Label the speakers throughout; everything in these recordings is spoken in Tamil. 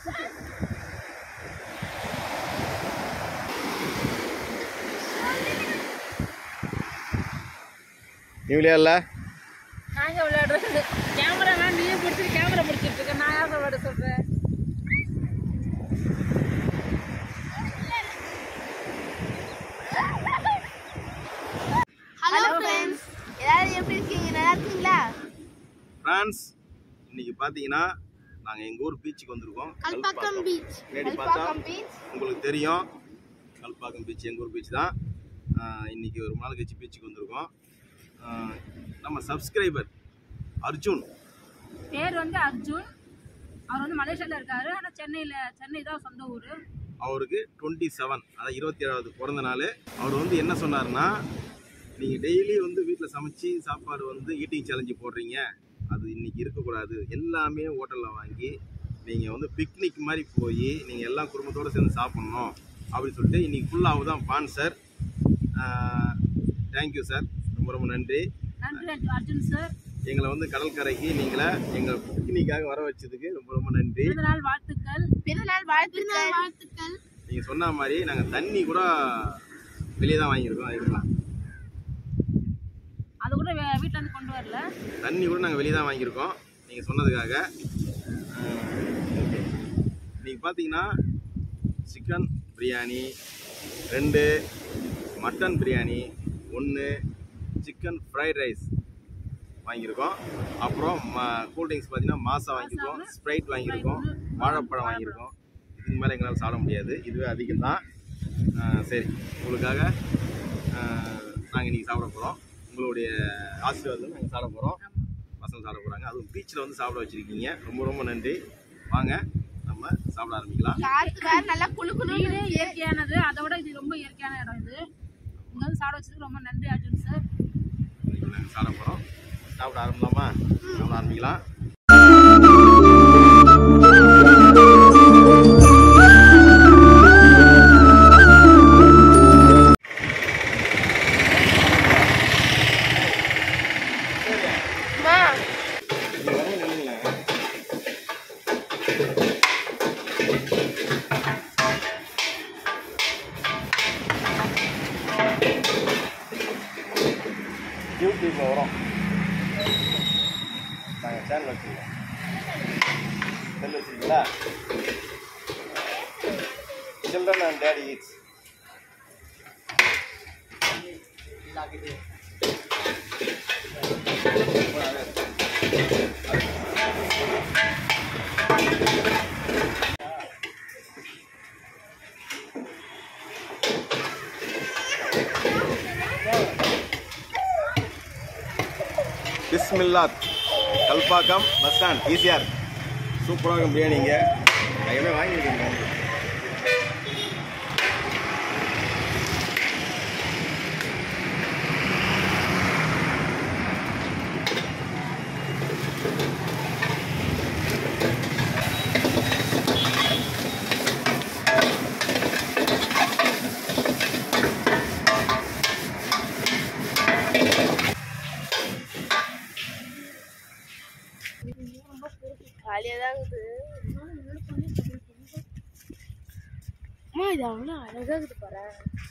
Speaker 1: நீ விளையாடல
Speaker 2: நாங்க விளையாடுறது கேமரா நான் நீயே பிடிச்சிட்டு கேமரா பிடிச்சிட்டு இருக்க நான் யார் விளையாட சொல்றேன்
Speaker 3: ஹலோ ஃப்ரெண்ட்ஸ் எல்லாரும் எப்படி இருக்கீங்க நல்லா இருக்கீங்களா
Speaker 1: ஃப்ரான்ஸ் இன்னைக்கு பார்த்தீங்கன்னா நாங்கள் எங்கள் ஊர் பீச்சுக்கு வந்திருக்கோம்
Speaker 3: கல்பாக்கம் பீச்
Speaker 1: பின்னாடி பார்த்தா
Speaker 3: கல்பாக்கம் பீச்
Speaker 1: உங்களுக்கு தெரியும் கல்பாக்கம் பீச் எங்கள் ஊர் பீச் தான் ஆஹ் இன்னைக்கு ஒரு நாள் கழிச்சு பீச்சுக்கு வந்திருக்கோம் ஆஹ் நம்ம சப்ஸ்கிரைபர் அர்ஜுன்
Speaker 2: பேர் வந்து அர்ஜுன் அவர் வந்து மலேசியால இருக்காரு ஆனா சென்னையில சென்னை தான் சொந்த ஊரு
Speaker 1: அவருக்கு டுவெண்ட்டி செவன் அதாவது இருபத்தி ஏழாவது பிறந்த நாள் அவர் வந்து என்ன சொன்னார்னா நீங்கள் டெய்லி வந்து வீட்டில் சமைச்சு சாப்பாடு வந்து ஈட்டிங் சேலஞ்சு போடுறீங்க அது இன்னைக்கு இருக்கக்கூடாது எல்லாமே ஹோட்டலில் வாங்கி நீங்கள் வந்து பிக்னிக் மாதிரி போய் நீங்கள் எல்லாம் குடும்பத்தோடு சேர்ந்து சாப்பிட்ணும் அப்படின்னு சொல்லிட்டு இன்னைக்கு ஃபுல்லாக தான் பான் சார் தேங்க்யூ சார் ரொம்ப ரொம்ப நன்றி
Speaker 2: நன்றி அர்ஜு- அர்ஜுன் சார்
Speaker 1: எங்களை வந்து கடற்கரைக்கு நீங்களை எங்கள் பிக்னிக்காக வர வச்சதுக்கு ரொம்ப ரொம்ப நன்றி
Speaker 2: பிறந்த நாள் வாழ்த்துக்கள்
Speaker 3: பிறநாள் வாழ்த்துக்கள் வாழ்த்துக்கள்
Speaker 1: நீங்கள் சொன்ன மாதிரி நாங்கள் தண்ணி கூட வெளியே தான் வாங்கியிருக்கோம் இருக்கலாம்
Speaker 2: அது கூட வே- வீட்ல இருந்து கொண்டு வரல
Speaker 1: தண்ணி கூட நாங்கள் வெளியே தான் வாங்கியிருக்கோம் நீங்கள் சொன்னதுக்காக நீங்கள் பார்த்தீங்கன்னா சிக்கன் பிரியாணி ரெண்டு மட்டன் பிரியாணி ஒன்று சிக்கன் ஃப்ரைட் ரைஸ் வாங்கியிருக்கோம் அப்புறம் ம கூல்ட்ரிங்க்ஸ் பார்த்தீங்கன்னா மாசா வாங்கியிருக்கோம் ஸ்ப்ரைட் வாங்கியிருக்கோம் வாழைப்பழம் வாங்கியிருக்கோம் இதுக்கு மேலே எங்களால் சாப்பிட முடியாது இதுவே அதிகம் தான் சரி உங்களுக்காக நாங்கள் இன்றைக்கி சாப்பிட போகிறோம் உங்களுடைய ஆசீர்வாதம் நாங்கள் சாப்பிட போகிறோம் பசங்க சாப்பிட போகிறாங்க அதுவும் பீச்சில் வந்து சாப்பிட வச்சுருக்கீங்க ரொம்ப ரொம்ப நன்றி வாங்க நம்ம சாப்பிட ஆரம்பிக்கலாம்
Speaker 3: காத்து வேற நல்லா குளு குளு
Speaker 2: இது இயற்கையானது அதை விட இது ரொம்ப இயற்கையான இடம் இது இங்க வந்து சாப்பிட வச்சதுக்கு ரொம்ப நன்றி அர்ஜுன் சார்
Speaker 1: இன்னைக்கு நாங்கள் சாப்பிட போகிறோம் சாப்பிட ஆரம்பிக்கலாமா சாப்பிட ஆரம்பிக்கலாம்
Speaker 3: அம்மா
Speaker 1: யூடியூப்பில் வரோம் நாங்கள் சேனல் வச்சுருக்கோம் செல் வச்சுருக்கீங்களா சில்ட்ரன் அண்ட் டேடி ஈட்ஸ் பிஸ்மில்லாத் கல்பாக்கம் பஸ் ஸ்டாண்ட் ஈசிஆர் சூப்பராக இருக்கும் பிரியாணி இங்கே கையில வாங்கியிருக்கீங்க
Speaker 3: காலியாக தான் இருக்குது அம்மா இது அவ்வளோ அழகாக இருக்குது பாரு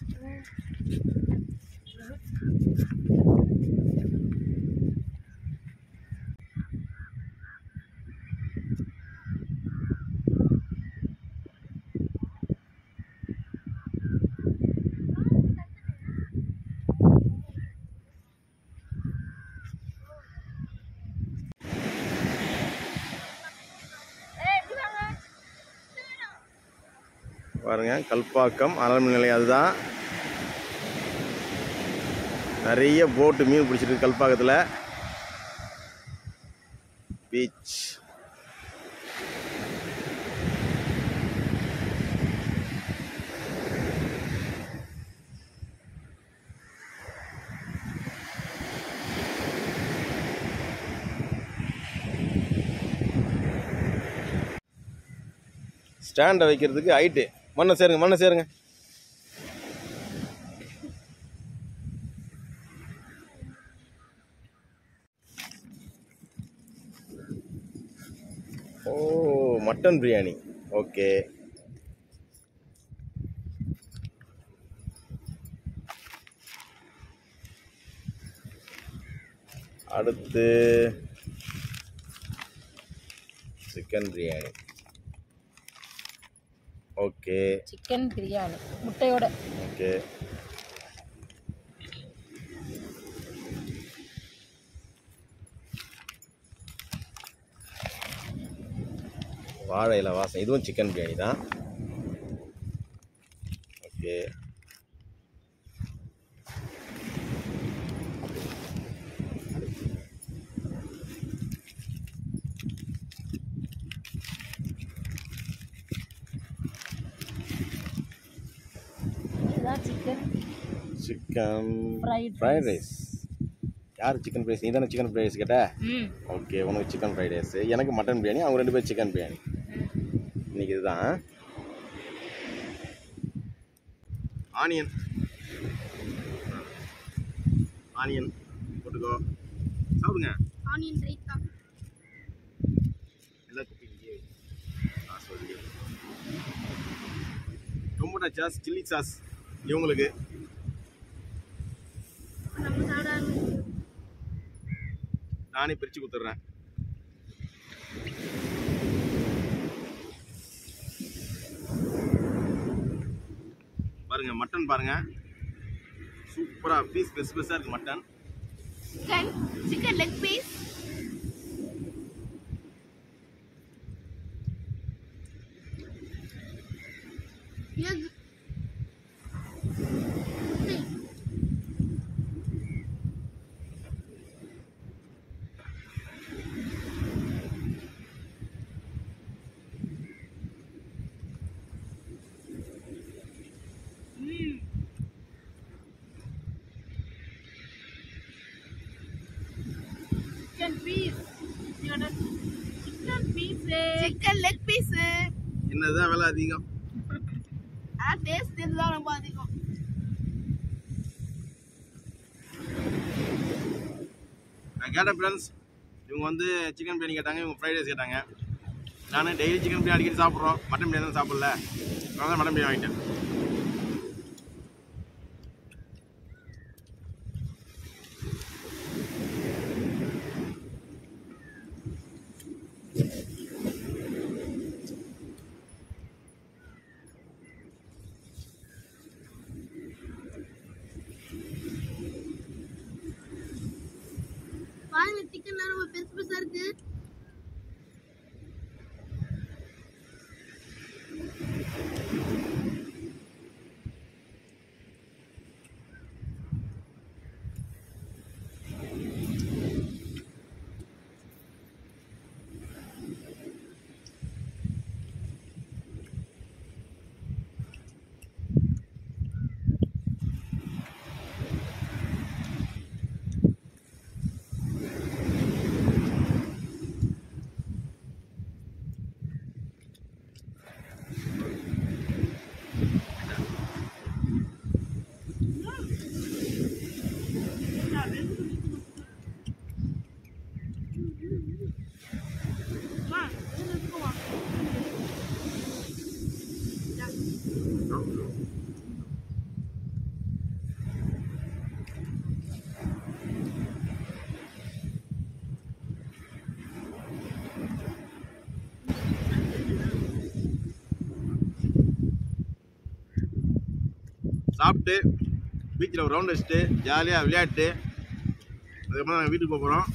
Speaker 1: பாருங்க கல்பாக்கம் அனல்மின் நிலையம் அதுதான் நிறைய போட்டு மீன் பிடிச்சிட்டு இருக்கு கல்பாக்கத்தில் பீச் ஸ்டாண்டை வைக்கிறதுக்கு ஹைட்டு மண்ணை சேருங்க மண்ணை சேருங்க ஓ மட்டன் பிரியாணி ஓகே அடுத்து chicken biryani okay
Speaker 2: chicken biryani முட்டையோட
Speaker 1: ஓகே வாழை இலை வாசம் இதுவும் சிக்கன் பிரியாணி தான் ஓகே
Speaker 2: இதுதான் chicken
Speaker 1: chicken
Speaker 2: Fried
Speaker 1: fried rice யார் சிக்கன் ஃப்ரைஸ் நீ தானே சிக்கன் ஃப்ரைட் ரைஸ் கேட்ட
Speaker 2: ம்
Speaker 1: ஓகே உனக்கு சிக்கன் ஃப்ரைட் ரைஸ் எனக்கு மட்டன் பிரியாணி அவங்க ரெண்டு பேரும் சிக்கன் பிரியாணி இன்னைக்கு இதுதான் ஆனியன் ஆனியன் போட்டுக்கோ சாப்பிடுங்க
Speaker 3: ஆனியன் ரைத்தா
Speaker 1: எல்லாம் குப்பி இங்கேயே வை. நான் சொல்லி டொமேட்டோ சாஸ் சில்லி சாஸ் இவங்களுக்கு
Speaker 3: நம்ம சாதாரண
Speaker 1: நானே பிரித்து கொடுத்துட்றேன் பாருங்க மட்டன் பாருங்க சூப்பரா பீஸ் பெருசு பெருசா இருக்கு mutton
Speaker 3: chicken chicken leg piece egg
Speaker 2: chicken piece chicken piece
Speaker 3: chicken leg piece
Speaker 1: என்னதான் விலை அதிகம்
Speaker 3: ஆ டேஸ்ட் இதுதான் ரொம்ப அதிகம்
Speaker 1: நான் கேட்டேன் ஃப்ரெண்ட்ஸ் இவங்க வந்து சிக்கன் பிரியாணி கேட்டாங்க இவங்க ஃப்ரைட் ரைஸ் கேட்டாங்க நான் டெய்லி சிக்கன் பிரியாணி அடிக்கடி சாப்பிட்றோம் மட்டன் பிரியாணி தான் சாப்பிடல அதனால தான் மட்டன் பிரியாணி வாங்கிட்டேன்
Speaker 3: பாருங்க சிக்கன் ரொம்ப பெருசு பெருசா இருக்கு
Speaker 1: சாப்பிட்டு பீச்சில் ஒரு ரவுண்ட் அடிச்சுட்டு ஜாலியாக விளையாட்டு அதுக்கப்புறம் நாங்கள் வீட்டுக்கு போக போகிறோம்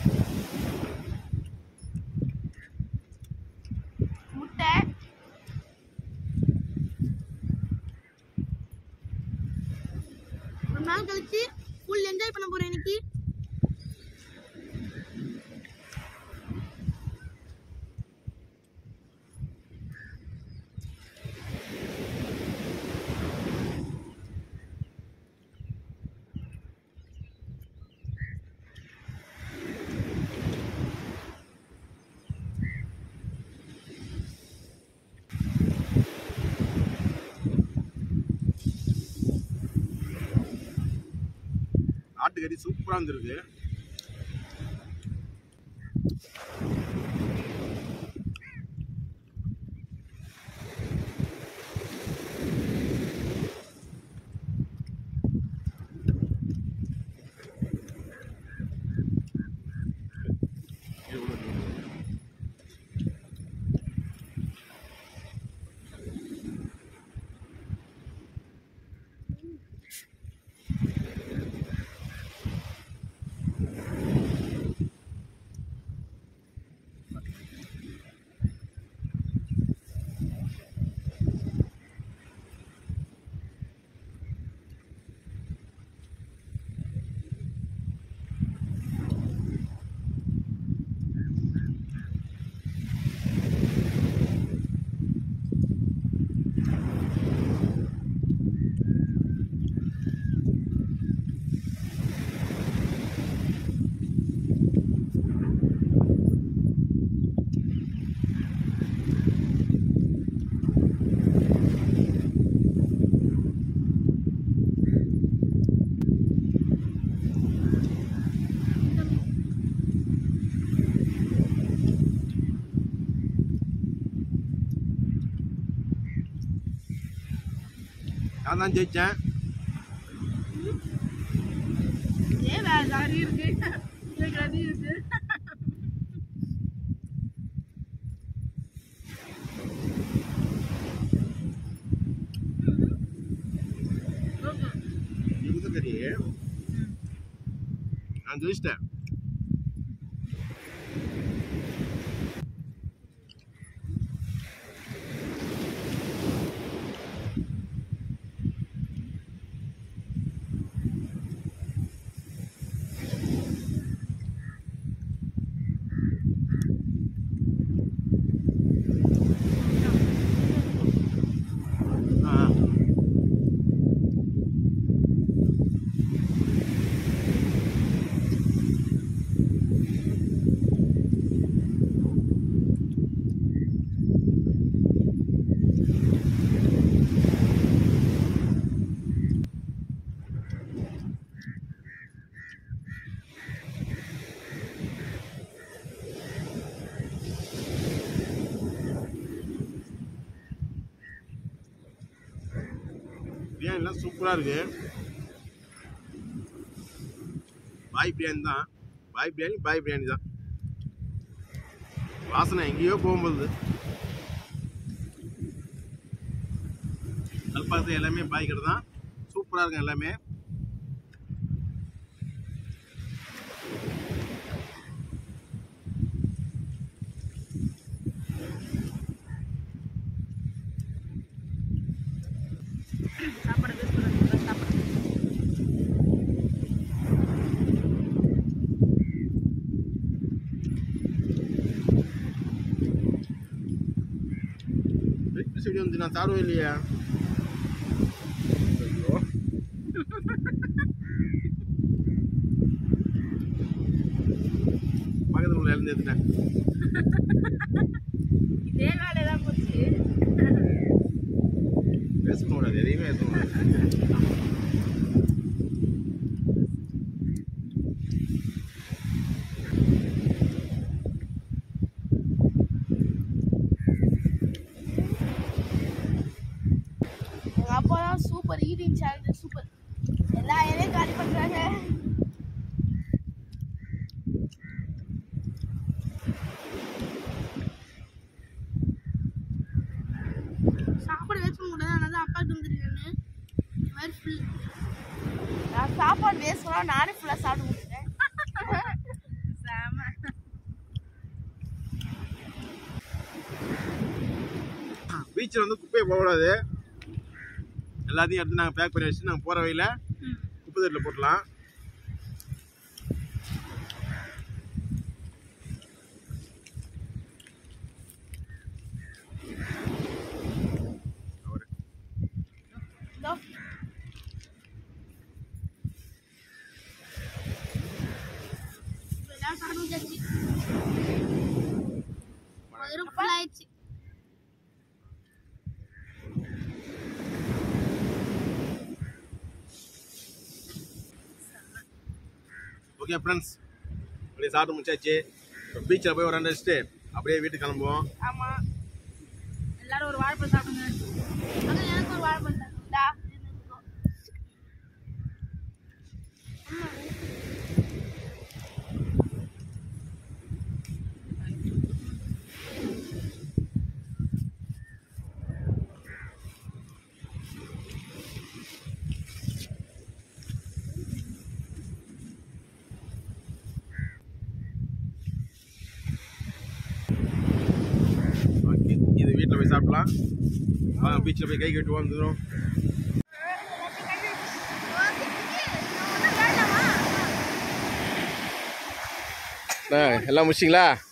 Speaker 3: முட்டை ஒரு நாள் கழிச்சு ஃபுல் என்ஜாய் பண்ண போறேன் இன்னைக்கு
Speaker 1: ஆட்டுக்கறி சூப்பராக இருந்திருக்கு நான் தான் ஜெயித்தேன்
Speaker 2: ஏன் வேற நிறைய இருக்கு எனக்கு அது இருக்கு ஓகே
Speaker 1: இது கறி நான் ஜெயிச்சிட்டேன் ஆ பிரியாணிலாம் சூப்பராக இருக்கு பாய் பிரியாணி தான் பாய் பிரியாணி பாய் பிரியாணி தான் வாசனை எங்கேயோ போகும்போது கல்பாக்கத்து எல்லாமே பாய் கடை தான் சூப்பராக இருக்கும் எல்லாமே
Speaker 2: சாப்பாடு வேஸ்ட் பண்ணாதீங்க சாப்பாடு
Speaker 1: வெயிட் செடி வந்து நான் சாப்பிடவே இல்லையா ஐயோ பக்கத்துல உள்ள இருந்து எடுத்துட்டேன்
Speaker 2: இதே வேலை தான் போச்சு
Speaker 1: பேச கூடாது எதையுமே பேச கூடாது
Speaker 3: எங்க அப்பா தான் சூப்பர் ஈட்டிங் சேனல் சூப்பர் எல்லா இதையும் காலி பண்றாங்க சாப்பாடு வேஸ்ட் பண்ண கூடாது அதனால தான் அப்பா தந்துருக்கேன்னு இந்த மாதிரி ஃபுல் நான் சாப்பாடு வேஸ்ட் பண்ணா நானே ஃபுல்லாக சாப்பிட்டு முடிச்சிட்டேன்
Speaker 2: செம
Speaker 1: பீச்சில் வந்து குப்பையை போகக்கூடாது எல்லாத்தையும் எடுத்து நாங்கள் பேக் பண்ணி வச்சு நாங்கள் போகிற வழியில்
Speaker 2: ம்
Speaker 1: குப்பை தொட்டியில் போட்டலாம் அவரு
Speaker 3: இதோ எல்லாம் சாப்பிட்டு முடிச்சாச்சு வயிறு ஃபுல் ஆயிடுச்சு
Speaker 1: ஓகே ஃப்ரெண்ட்ஸ் அப்படியே சாப்பிட்டு முடிச்சாச்சு இப்போ பீச்சில் போய் ஒரு ரெண்டு வச்சுட்டு அப்படியே வீட்டுக்கு கிளம்புவோம்
Speaker 3: ஆமா
Speaker 2: எல்லாரும் ஒரு வாழைப்பழம் சாப்பிடுங்க
Speaker 3: அது எனக்கு ஒரு வாழைப்பழம் தருங்களா
Speaker 1: ஓகே இது வீட்டில் போய் சாப்பிடலாம் வாங்க பீச்சில் போய் கை கட்டுவோம் வந்துடும் எல்லாம் முடிச்சிங்களா